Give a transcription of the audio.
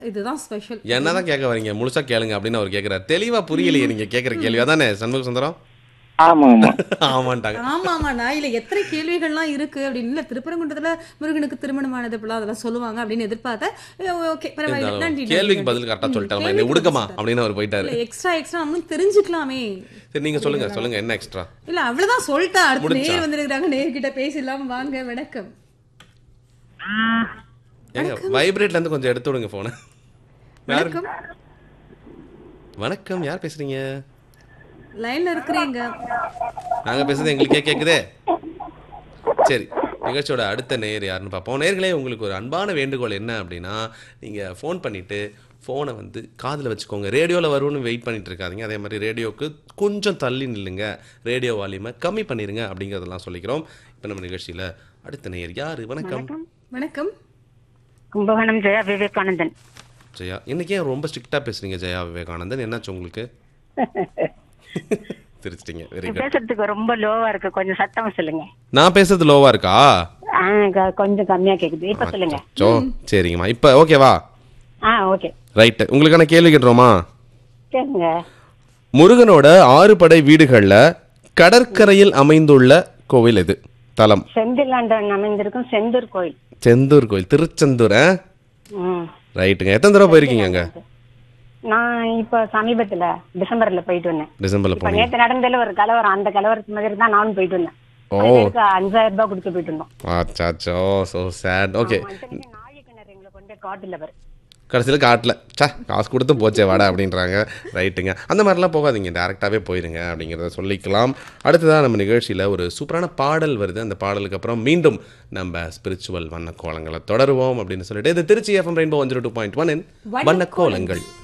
இதுதான் ஸ்பெஷல் என்னதான் கேட்க வரீங்க முழுசா கேளுங்க அப்படின்னு அவர் கேட்கிறார் தெளிவா புரியலையே நீங்க கேட்குற கேள்வி அதானே சண்முக சுந்தரம் ஆமா ஆமா ஆமாண்டாங்க ஆமா ஆமா நான் இல்ல எத்தனை கேள்விகள்லாம் இருக்கு அப்படின்னு இல்ல திருப்பரங்குன்றத்துல முருகனுக்கு திருமணமானது இப்பெல்லாம் அதெல்லாம் சொல்லுவாங்க அப்படின்னு எதிர்பார்த்தேன் ஓகே பரவாயில்ல இருந்தாலும் நன்றி கேள்விக்கு பதில் கரெக்டா சொல்லிட்டாங்க என்ன உடுக்கமா அப்படின்னு அவர் போயிட்டாரு எக்ஸ்ட்ரா எக்ஸ்ட்ரா நம்மளும் தெரிஞ்சுக்கலாமே சரி நீங்க சொல்லுங்க சொல்லுங்க என்ன எக்ஸ்ட்ரா இல்ல அவ்வளவுதான் சொல்லிட்டேன் அடுத்து முடிச்சா? நேர் வந்திருக்காங்க நேர்கிட்ட பேசலாம் வாங்க வணக்கம் ஏங்க வைப்ரேட்ல இருந்து கொஞ்சம் எடுத்து விடுங்க போன வணக்கம் வணக்கம் யார் பேசுறீங்க லைன்ல இருக்கிறீங்க நாங்க பேசுறது எங்களுக்கே கேக்குதே சரி நிகழ்ச்சியோட அடுத்த நேயர் யாருன்னு பார்ப்போம் நேர்களே உங்களுக்கு ஒரு அன்பான வேண்டுகோள் என்ன அப்படின்னா நீங்கள் ஃபோன் பண்ணிவிட்டு ஃபோனை வந்து காதில் வச்சுக்கோங்க ரேடியோவில் வரும்னு வெயிட் பண்ணிட்டு இருக்காதீங்க அதே மாதிரி ரேடியோவுக்கு கொஞ்சம் தள்ளி நில்லுங்க ரேடியோ வால்யூமை கம்மி பண்ணிடுங்க அப்படிங்கிறதெல்லாம் சொல்லிக்கிறோம் இப்போ நம்ம நிகழ்ச்சியில் அடுத்த நேயர் யார் வணக்கம் வணக்கம் கும்பகோணம் ஜெயா விவேகானந்தன் ஜெயா இன்னைக்கு ஏன் ரொம்ப ஸ்ட்ரிக்டாக பேசுறீங்க ஜெயா விவேகானந்தன் என்னாச்சு உங்களுக்கு திருச்சிட்டிங்க வெரி குட் பேசுறதுக்கு ரொம்ப லோவா இருக்கு கொஞ்சம் சத்தமா சொல்லுங்க நான் பேசுறது லோவாக இருக்கா ஆ, க- கொஞ்சம் கம்மியா கேக்குது இப்ப சொல்லுங்க சோ சரிங்கம்மா இப்போ ஓகேவா ஆ ஓகே ரைட்டு உங்களுக்கான கேள்வி கேட்டுருவோமா கேளுங்க முருகனோட ஆறு படை வீடுகள்ல கடற்கரையில் அமைந்துள்ள கோவில் எது தலம் செந்திலாண்டன் அமைந்திருக்கும் செந்தூர் கோயில் செந்தூர் கோயில் திருச்செந்தூர் ஆ? ம். ரைட்டுங்க எத்தனை தடவை போயிருக்கீங்க அங்க நான் இப்ப சமீபத்துல டிசம்பர்ல போயிட்டு வந்தேன் டிசம்பர்ல இப்ப போனீங்க நேத்து நடந்ததுல ஒரு கலவரம் அந்த கலவரத்து மாதிரி தான் நானும் போயிட்டு வந்தேன் ஓ. அதுக்கு அஞ்சாயிரம் ரூபாய் கொடுத்து போயிட்டு இருந்தோம் ஆச்சாச்சோ ஸோ சேட் ஓகே இத்தனைக்கும் நாயக்கிணறு எங்களை கொண்டு போய் காட்டுல பாரு கடைசியில் காட்டல சா காசு கொடுத்து போச்சே வாடா அப்படின்றாங்க ரைட்டுங்க அந்த மாதிரிலாம் போகாதீங்க டேரெக்டாகவே போயிருங்க அப்படிங்கிறத சொல்லிக்கலாம் அடுத்ததாக நம்ம நிகழ்ச்சியில் ஒரு சூப்பரான பாடல் வருது அந்த பாடலுக்கு அப்புறம் மீண்டும் நம்ம ஸ்பிரிச்சுவல் வண்ண கோலங்களை தொடருவோம் அப்படின்னு சொல்லிட்டு இது Trichy FM rainbow one zero two point one வண்ண கோலங்கள்